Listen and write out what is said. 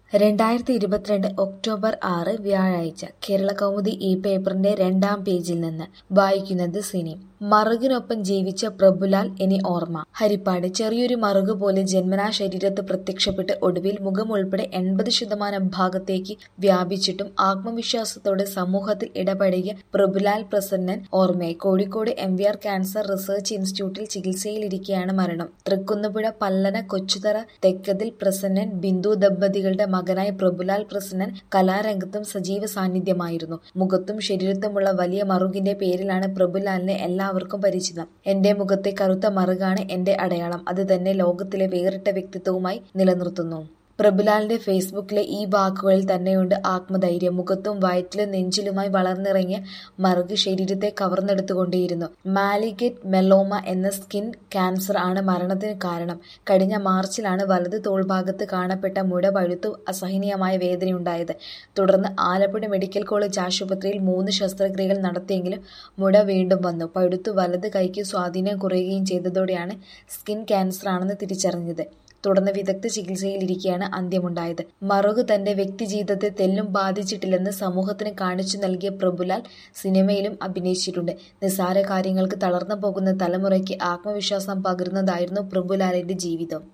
രണ്ടായിരത്തി ഇരുപത്തിരണ്ട് ഒക്ടോബർ ആറ് വ്യാഴാഴ്ച കേരളകൗമുദി ഈ പേപ്പറിന്റെ രണ്ടാം പേജിൽ നിന്ന് വായിക്കുന്നത് സിനി മറുകിനൊപ്പം ജീവിച്ച പ്രഭുലാൽ ഇനി ഓർമ്മ ഹരിപ്പാട് ചെറിയൊരു മറുക് പോലെ ജന്മനാ ശരീരത്ത് പ്രത്യക്ഷപ്പെട്ട് ഒടുവിൽ മുഖം ഉൾപ്പെടെ എൺപത് ശതമാനം ഭാഗത്തേക്ക് വ്യാപിച്ചിട്ടും ആത്മവിശ്വാസത്തോടെ സമൂഹത്തിൽ ഇടപഴകിയ പ്രഭുലാൽ പ്രസന്നൻ ഓർമ്മയായി Kozhikode M V R cancer research ഇൻസ്റ്റിറ്റ്യൂട്ടിൽ ചികിത്സയിലിരിക്കെയാണ് മരണം തൃക്കുന്നപ്പുഴ പല്ലന കൊച്ചുതറ തെക്കതിൽ പ്രസന്നൻ ബിന്ദു ദമ്പതികളുടെ മകനായ പ്രഭുലാൽ പ്രസന്നൻ കലാരംഗത്തും സജീവ സാന്നിധ്യമായിരുന്നു മുഖത്തും ശരീരത്തുമുള്ള വലിയ മറുകിന്റെ പേരിലാണ് പ്രഭുലാലിനെ എല്ലാവർക്കും പരിചിതം എന്റെ മുഖത്തെ കറുത്ത മറുകാണ് എന്റെ അടയാളം അത് തന്നെ ലോകത്തിലെ വേറിട്ട വ്യക്തിത്വവുമായി നിലനിർത്തുന്നു പ്രഭുലാലിന്റെ ഫേസ്ബുക്കിലെ ഈ വാക്കുകളിൽ തന്നെയുണ്ട് ആത്മധൈര്യം മുഖത്തും വയറ്റിലും നെഞ്ചിലുമായി വളർന്നിറങ്ങിയ മറുക് ശരീരത്തെ കവർന്നെടുത്തുകൊണ്ടേയിരുന്നു മാലിഗേറ്റ് മെലോമ എന്ന സ്കിൻ ക്യാൻസർ ആണ് മരണത്തിന് കാരണം കഴിഞ്ഞ മാർച്ചിലാണ് വലത് തോൾഭാഗത്ത് കാണപ്പെട്ട മുട പഴുത്തു അസഹനീയമായ വേദനയുണ്ടായത് തുടർന്ന് ആലപ്പുഴ മെഡിക്കൽ കോളേജ് ആശുപത്രിയിൽ മൂന്ന് ശസ്ത്രക്രിയകൾ നടത്തിയെങ്കിലും മുട വീണ്ടും വന്നു പഴുത്തു വലത് കൈക്ക് സ്വാധീനം കുറയുകയും ചെയ്തതോടെയാണ് സ്കിൻ ക്യാൻസർ ആണെന്ന് തിരിച്ചറിഞ്ഞത് തുടർന്ന് വിദഗ്ധ ചികിത്സയിലിരിക്കെയാണ് അന്ത്യമുണ്ടായത് മറുക് തന്റെ വ്യക്തിജീവിതത്തെ തെല്ലും ബാധിച്ചിട്ടില്ലെന്ന് സമൂഹത്തിന് കാണിച്ചു നൽകിയ പ്രഭുലാൽ സിനിമയിലും അഭിനയിച്ചിട്ടുണ്ട് നിസ്സാര കാര്യങ്ങൾക്ക് തളർന്നു പോകുന്ന തലമുറയ്ക്ക് ആത്മവിശ്വാസം പകരുന്നതായിരുന്നു പ്രഭുലാലിന്റെ ജീവിതം